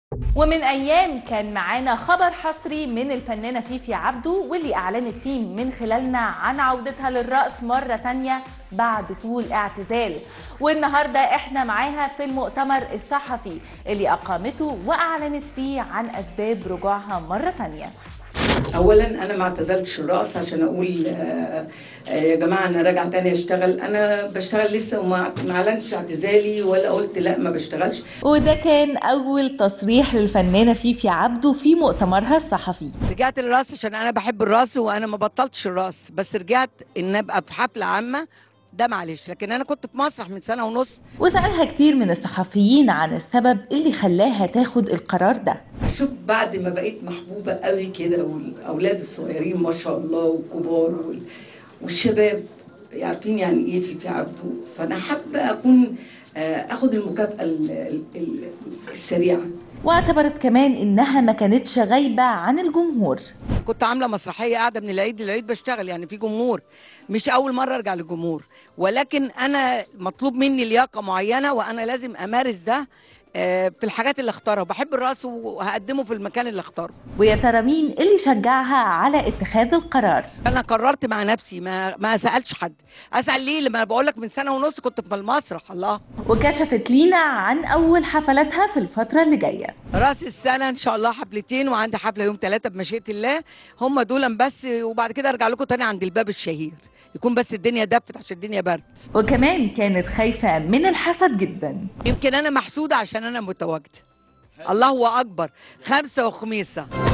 ومن ايام كان معانا خبر حصري من الفنانه فيفي عبده واللي اعلنت فيه من خلالنا عن عودتها للرقص مره تانية بعد طول اعتزال والنهارده احنا معاها في المؤتمر الصحفي اللي اقامته واعلنت فيه عن اسباب رجوعها مره تانية اولا انا ما اعتزلتش الرقص عشان اقول آه، آه، يا جماعه انا راجعه تاني اشتغل انا بشتغل لسه وما ما اعلنتش اعتزالي ولا قلت لا ما بشتغلش وده كان اول تصريح للفنانه فيفي عبده في مؤتمرها الصحفي رجعت للرقص عشان انا بحب الرقص وانا ما بطلتش الرقص بس رجعت ان ابقى في حفله عامه ده معلش لكن انا كنت في مسرح من سنه ونص وسألها كتير من الصحفيين عن السبب اللي خلاها تاخد القرار ده شوف بعد ما بقيت محبوبه قوي كده والاولاد الصغيرين ما شاء الله والكبار وال- والشباب عارفين يعني ايه في في عبده فانا حابه اكون آه، اخد المكافاه ال- ال- ال- السريعه واعتبرت كمان انها ما كانتش غايبة عن الجمهور كنت عامله مسرحيه قاعده من العيد للعيد بشتغل يعني في جمهور مش اول مره ارجع للجمهور ولكن انا مطلوب مني لياقه معينه وانا لازم امارس ده آه، في الحاجات اللي اختارها بحب الرقص وهقدمه في المكان اللي اختاره ويا ترى مين اللي شجعها على اتخاذ القرار انا قررت مع نفسي ما ما سالتش حد اسال ليه لما بقول لك من سنه ونص كنت في المسرح الله وكشفت لينا عن اول حفلاتها في الفترة اللي جاية راس السنه ان شاء الله حفلتين وعندي حفله يوم ثلاثة بمشيئه الله هم دول بس وبعد كده ارجع لكم تاني عند الباب الشهير يكون بس الدنيا دفت عشان الدنيا برد وكمان كانت خايفة من الحسد جدا يمكن انا محسوده عشان انا متواجده الله هو اكبر خمسه وخميسه